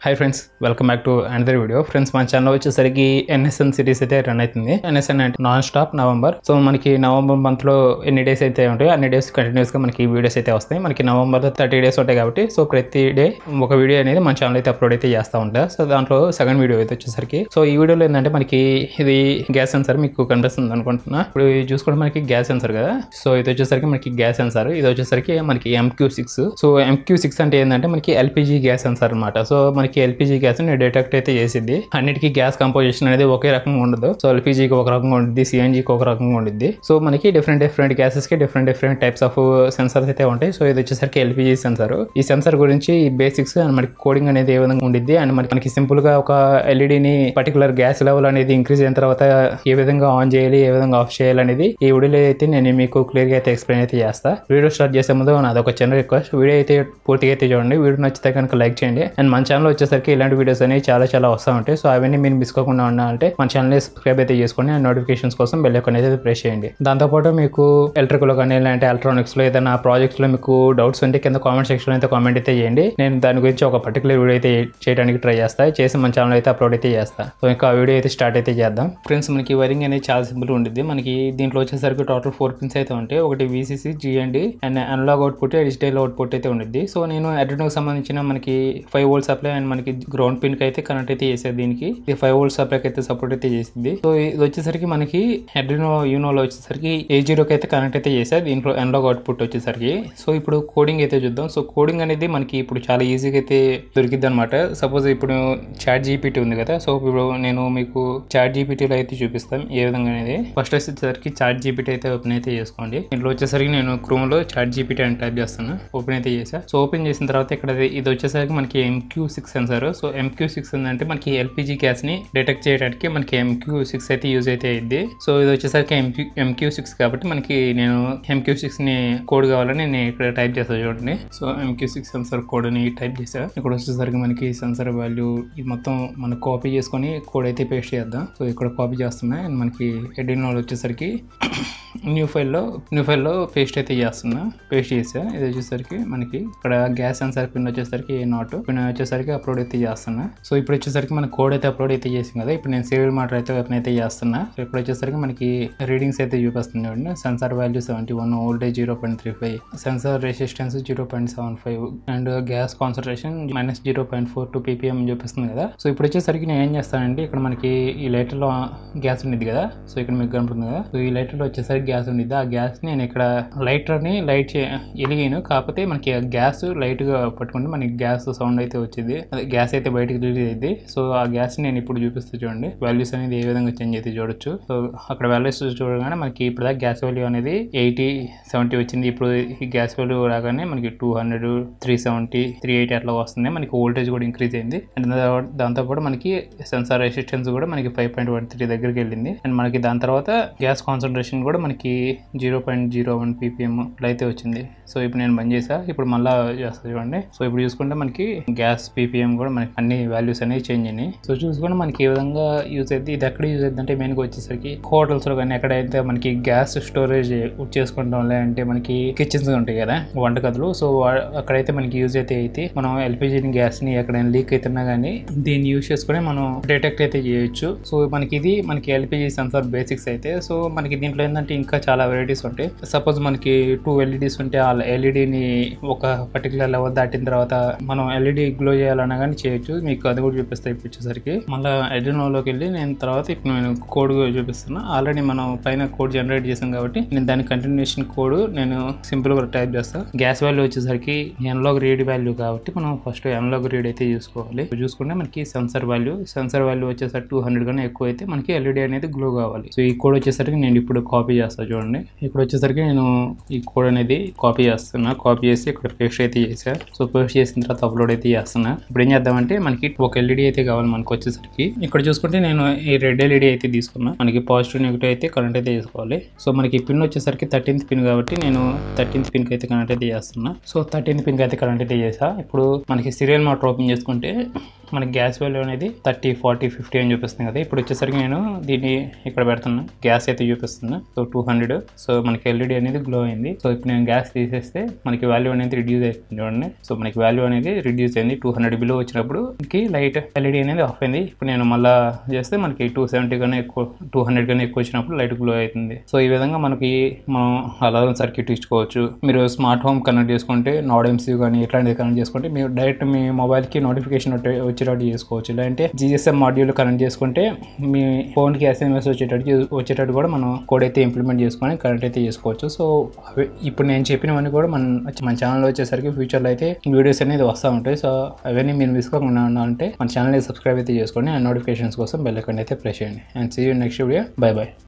hi friends welcome back to another video friends మన channel వచ్చేసరికి N S N series అయితే run అవుతుంది ఎన్ఎస్ఎన్ అంటే నాన్ స్టాప్ నవంబర్ సో మనకి నవంబర్ మంత్ లో ఎన్ని డేస్ అయితే ఉంటాయో అన్ని డేస్ కంటిన్యూస్ గా మనకి వీడియోస్ అయితే వస్తాయి మనకి నవంబర్ లో థర్టీ డేస్ ఉంటాయి కాబట్టి సో ప్రతి డే ఒక వీడియో అనేది మన ఛానల్ అయితే అప్లోడ్ అయితే చేస్తూ ఉంటాయి సో దాంట్లో సెకండ్ వీడియో అయితే వచ్చేసరికి సో ఈ వీడియోలో ఏంటంటే మనకి ఇది గ్యాస్ సెన్సర్ మీకు కనిపిస్తుంది అనుకుంటున్నా ఇప్పుడు ఇది చూసుకుంటే మనకి గ్యాస్ సెన్సర్ కదా సో ఇది వచ్చేసరికి మనకి గ్యాస్ సెన్సర్ ఇది వచ్చేసరికి మనకి MQ six so MQ six అంటే ఏంటంటే మనకి ఎల్పిజి గ్యాస్ సెన్సర్ అనమాట సో మనకి ఎల్పిజి గ్యాస్ ని డిటెక్ట్ అయితే చేసిద్ది అన్నిటికీ గ్యాస్ కంపోజిషన్ అనేది ఒకే రకంగా ఉండదు సో ఎల్పిజికి ఒక రకంగా ఉంటుంది సిఎన్జికి ఒక రకంగా ఉంటుంది సో మనకి డిఫరెంట్ డిఫరెంట్ గ్యాసెస్ కి different different types of sensors అయితే ఉంటాయి సో ఇది వచ్చేసరికి ఎల్పిజి సెన్సర్ ఈ సెన్సర్ గురించి ఈ బేసిక్స్ అండ్ మనకి కోడింగ్ అనేది ఏ విధంగా ఉండిద్ది అండ్ మనకి మనకి సింపుల్ గా ఒక ఎల్ఈడిని పర్టికులర్ గ్యాస్ లెవెల్ అనేది ఇంక్రీజ్ అయిన తర్వాత ఏ విధంగా ఆన్ చేయాలి ఏ విధంగా ఆఫ్ చేయాలి అనేది ఈ వీడియోలో అయితే నేను మీకు క్లియర్ గా అయితే ఎక్స్ప్లెయిన్ అయితే చేస్తా వీడియో స్టార్ట్ చేసే ముందు నాది ఒక చిన్న రిక్వెస్ట్ వీడియో అయితే పూర్తిగా అయితే చూడండి వీడియో నచ్చితే కనుక లైక్ చేయండి అండ్ మన ఛానల్ వచ్చేసరికి ఇలాంటి వీడియోస్ అనేవి చాలా చాలా వస్తూ ఉంటాయి సో అవన్నీ మీరు మిస్ కాకుండా ఉండాలంటే మన ఛానల్ సబ్స్క్రైబ్ అయితే చేసుకోండి అండ్ నోటిఫికేషన్స్ కోసం బెల్ ఐకాన్ అయితే ప్రెస్ చేయండి దాంతోపాటు మీకు ఎలక్ట్రికల్ కానీ లేదంటే ఎలక్ట్రానిక్స్ లో ఏదైనా ప్రాజెక్ట్స్ లో మీకు డౌట్స్ ఉంటే కింద కామెంట్ సెక్షన్ అయితే కామెంట్ అయితే చేయండి నేను దాని గురించి ఒక పర్టికులర్ వీడియో అయితే చేయడానికి ట్రై చేస్తా చేసి మన ఛానల్ అయితే అప్లోడ్ అయితే చేస్తా సో ఇంకా ఆ వీడియో అయితే స్టార్ట్ అయితే చేద్దాం ఫ్రెండ్స్ మనకి వైరింగ్ అనేది చాలా సింపుల్ ఉంటుంది మనకి దీంట్లో వచ్చేసరికి టోటల్ ఫోర్ పిన్స్ అయితే ఉంటాయి ఒకటి VCC GND and analog output digital output అయితే ఉంటుంది సో నేను అడ్రినోకి సంబంధించిన మనకి ఫైవ్ వోల్ట్ సప్లై అండ్ మనకి గ్రౌండ్ పిన్ కి అయితే కనెక్ట్ అయితే చేసేది దీనికి ఇది ఫైవ్ వోల్ట్ సప్లైకి అయితే సపోర్ట్ అయితే చేసింది సో ఇది వచ్చేసరికి మనకి అడ్రినో యూనోలో వచ్చేసరికి ఏ జీరోకి అయితే కనెక్ట్ అయితే చేసా దీంట్లో అనలాగ్ అవుట్పుట్ వచ్చేసరికి సో ఇప్పుడు కోడింగ్ అయితే చూద్దాం సో కోడింగ్ అనేది మనకి ఇప్పుడు చాలా ఈజీగా అయితే దొరికిద్ది అనమాట సపోజ్ ఇప్పుడు చాట్ జీపీటీ ఉంది కదా సో ఇప్పుడు నేను మీకు చాట్ జీపీటీలో అయితే చూపిస్తాం ఏ విధంగా అనేది ఫస్ట్ వచ్చేసరికి చాట్ జీపీటీ అయితే ఓపెన్ అయితే చేసుకోండి ఇంట్లో వచ్చేసరికి నేను క్రోమ్ లో చాట్ జీపీటీ అని టైప్ చేస్తాను ఓపెన్ అయితే చేసా సో ఓపెన్ చేసిన తర్వాత ఇక్కడ ఇది వచ్చేసరికి మనకి MQ six sensor so MQ six అంటే మనకి ఎల్పిజి గ్యాస్ ని డిటెక్ట్ చేయడానికి మనకి ఎంక్యూ సిక్స్ అయితే యూజ్ అయితే అయ్యింది సో ఇది వచ్చేసరికి ఎంక్యూ ఎంక్యూ సిక్స్ కాబట్టి మనకి నేను ఎంక్యూ సిక్స్ ని కోడ్ కావాలని నేను ఇక్కడ టైప్ చేస్తాను చూడండి so MQ six sensor code ని టైప్ చేసా ఇక్కడ వచ్చేసరికి మనకి సెన్సార్ వాల్యూ ఇది మొత్తం మనం కాపీ చేసుకొని కోడ్ అయితే పేస్ట్ చేద్దాం సో ఇక్కడ కాపీ చేస్తున్నా అండ్ మనకి ఎడినో వచ్చేసరికి న్యూ ఫైల్లో న్యూ ఫైల్లో పేస్ట్ అయితే చేస్తున్నా పేస్ట్ చేసా ఇది వచ్చేసరికి మనకి ఇక్కడ గ్యాస్ సెన్సార్ పిన్ వచ్చేసరికి ఏ నాట్ పిన్ వచ్చేసరికి అప్లోడ్ అయితే చేస్తున్నా సో ఇప్పుడు వచ్చేసరికి మన కోడ్ అయితే అప్లోడ్ అయితే చేసాం కదా ఇప్పుడు నేను సీరియల్ మాటర్ అయితే ఓపెన్ అయితే చేస్తున్నా సో ఇప్పుడు వచ్చేసరికి మనకి రీడింగ్స్ అయితే చూపిస్తుంది చూడండి sensor value seventy one voltage zero point three five sensor resistance zero point seven five and gas concentration minus zero point four two ppm చూపిస్తుంది కదా సో ఇప్పుడు వచ్చేసరికి నేను ఏం చేస్తానంటే ఇక్కడ మనకి ఈ లైటర్లో గ్యాస్ ఉండేది కదా సో ఇక్కడ మీకు కనపడుతుంది కదా సో ఈ లైటర్లో వచ్చేసరికి గ్యాస్ ఉండేది ఆ గ్యాస్ నేను ఇక్కడ లైటర్ ని లైట్ చే ఎలిగాను కాకపోతే మనకి ఆ గ్యాస్ లైట్ గా పట్టుకుంటే మనకి గ్యాస్ సౌండ్ అయితే వచ్చింది అదే గ్యాస్ అయితే బయటకు రిలీజ్ అయింది సో ఆ గ్యాస్ నేను ఇప్పుడు చూపిస్తూ చూడండి వాల్యూస్ అనేది ఏ విధంగా చేంజ్ అయితే చూడొచ్చు సో అక్కడ వాల్యూస్ చూడగానే మనకి ఇప్పుడు గ్యాస్ వాల్యూ అనేది ఎయిటీ సెవెంటీ వచ్చింది ఇప్పుడు ఈ గ్యాస్ వాల్యూ రాగానే మనకి two hundred three seventy three eighty అట్లా వస్తుంది మనకి వోల్టేజ్ కూడా ఇంక్రీజ్ అయింది అండ్ దాంతో పాటు మనకి సెన్సార్ రెసిస్టెన్స్ కూడా మనకి ఫైవ్ పాయింట్ వన్ త్రీ దగ్గరికి వెళ్ళింది అండ్ మనకి దాని తర్వాత గ్యాస్ కాన్సన్ట్రేషన్ కూడా మనకి zero point zero one ppm ఇట్లా అయితే వచ్చింది సో ఇప్పుడు నేను బంద్ చేసా ఇప్పుడు మళ్ళీ చేస్తా చూడండి సో ఇప్పుడు చూసుకుంటే మనకి గ్యాస్ పీపీఎం కూడా మనకి అన్ని వాల్యూస్ అనేవి చేంజ్ అయినాయి సో చూసుకుంటే మనకి ఏ విధంగా యూజ్ అయితే ఇది ఎక్కడ యూజ్ అవుతుంది అంటే మెయిన్గా వచ్చేసరికి హోటల్స్ లో కానీ ఎక్కడైతే మనకి గ్యాస్ స్టోరేజ్ చేసుకుంటాం లేదంటే మనకి కిచెన్స్ ఉంటాయి కదా వంటగదులు సో అక్కడైతే మనకి యూజ్ అయితే అయితే మనం ఎల్పిజి గ్యాస్ ని ఎక్కడైనా లీక్ అవుతున్నా కానీ దీన్ని యూజ్ చేసుకుని మనం డిటెక్ట్ అయితే చేయొచ్చు సో మనకి ఇది మనకి ఎల్పిజి సెన్సార్ బేసిక్స్ అయితే సో మనకి దీంట్లో ఏంటంటే ఇంకా చాలా వెరైటీస్ ఉంటాయి సపోజ్ మనకి టూ ఎల్ఈడీస్ ఉంటే ఆ ఎల్ఈడిని ఒక పర్టికులర్ లెవెల్ దాటిన తర్వాత మనం ఎల్ఈడి గ్లో చేయాలన్నా కానీ చేయొచ్చు మీకు అది కూడా చూపిస్తాయి ఇప్పుడు వచ్చేసరికి మళ్ళీ ఎడినోలోకి వెళ్ళి నేను తర్వాత ఇప్పుడు నేను కోడ్ చూపిస్తున్నా ఆల్రెడీ మనం పైన కోడ్ జనరేట్ చేసాం కాబట్టి నేను దాని కంటిన్యూషన్ కోడ్ నేను సింపుల్ గా టైప్ చేస్తాను గ్యాస్ వాల్యూ వచ్చేసరికి ఎన్లాగ్ రీడ్ వాల్యూ కాబట్టి మనం ఫస్ట్ ఎన్లాగ్ రీడ్ అయితే చూసుకోవాలి చూసుకుంటే మనకి సెన్సర్ వాల్యూ సెన్సర్ వాల్యూ వచ్చేసరికి టూ హండ్రెడ్ కన్నా ఎక్కువ అయితే మనకి ఎల్ఈడి అనేది గ్లో కావాలి సో ఈ కోడ్ వచ్చేసరికి నేను ఇప్పుడు కాపీ చేస్తాను చూడండి ఇప్పుడు వచ్చేసరికి నేను ఈ కోడ్ అనేది కాపీ చేస్తున్నా కాపీ చేసి ఇక్కడ పేస్ట్ అయితే చేసా సో పేస్ట్ చేసిన తర్వాత అప్లోడ్ అయితే చేస్తున్నా ఇప్పుడు ఏం చేద్దామంటే మనకి ఒక ఎల్ఈడి అయితే కావాలి మనకు వచ్చేసరికి ఇక్కడ చూసుకుంటే నేను ఈ రెడ్ ఎల్ఈడి అయితే తీసుకున్నా మనకి పాజిటివ్ నెగిటివ్ అయితే కరెంట్ అయితే తీసుకోవాలి సో మనకి పిన్ వచ్చేసరికి థర్టీన్త్ పిన్ కాబట్టి నేను థర్టీన్త్ పిన్ కి అయితే కనెక్ట్ అయితే చేస్తున్నా సో థర్టీన్త్ పిన్ కి అయితే కనెక్ట్ అయితే చేసా ఇప్పుడు మనకి సీరియల్ మోటార్ ఓపెన్ చేసుకుంటే మనకి గ్యాస్ వాల్యూ అనేది థర్టీ ఫార్టీ ఫిఫ్టీ అని చూపిస్తుంది కదా ఇప్పుడు వచ్చేసరికి నేను దీన్ని ఇక్కడ పెడుతున్నా గ్యాస్ అయితే చూపిస్తున్నా సో టూ హండ్రెడ్ సో మనకి ఎల్ఈడి అనేది గ్లో అయింది సో ఇప్పుడు నేను గ్యాస్ తీసేస్తే మనకి వాల్యూ అనేది రిడ్యూస్ అవుతుంది చూడండి సో మనకి వాల్యూ అనేది రిడ్యూస్ అయింది టూ హండ్రెడ్ బిలో వచ్చినప్పుడు మనకి లైట్ ఎల్ఈడి అనేది ఆఫ్ అయింది ఇప్పుడు నేను మళ్ళీ చేస్తే మనకి టూ సెవెంటీ కన్నా ఎక్కువ టూ హండ్రెడ్ కన్నా ఎక్కువ వచ్చినప్పుడు లైట్ గ్లో అవుతుంది సో ఈ విధంగా మనకి మనం అలారం సర్క్యూట్ ఇచ్చుకోవచ్చు మీరు స్మార్ట్ హోమ్ కనెక్ట్ చేసుకుంటే నాడ్ ఎంసీ కానీ ఇట్లాంటివి కనెక్ట్ చేసుకుంటే మీరు డైరెక్ట్ మీ మొబైల్కి నోటిఫికేషన్ వచ్చేటట్టు చేసుకోవచ్చు లేదంటే జిఎస్ఎం మాడ్యూల్ కనెక్ట్ చేసుకుంటే మీ ఫోన్కి ఎస్ఎంఎస్ వచ్చేటట్టు వచ్చేటట్టు కూడా మనం కోడ్ అయితే ఇంప్లిమెంట్ చేసుకొని కనెక్ట్ అయితే చేసుకోవచ్చు సో అవి ఇప్పుడు నేను చెప్పినవన్నీ కూడా మన మన ఛానల్లో వచ్చేసరికి ఫ్యూచర్లో అయితే వీడియోస్ అనేది వస్తూ ఉంటాయి సో అవన్నీ మీరు మిస్ కాకుండా ఉండాలంటే మన ఛానల్ని సబ్స్క్రైబ్ అయితే చేసుకోండి అండ్ నోటిఫికేషన్స్ కోసం బెల్ ఐకాన్ అయితే ప్రెస్ చేయండి and see you next video bye by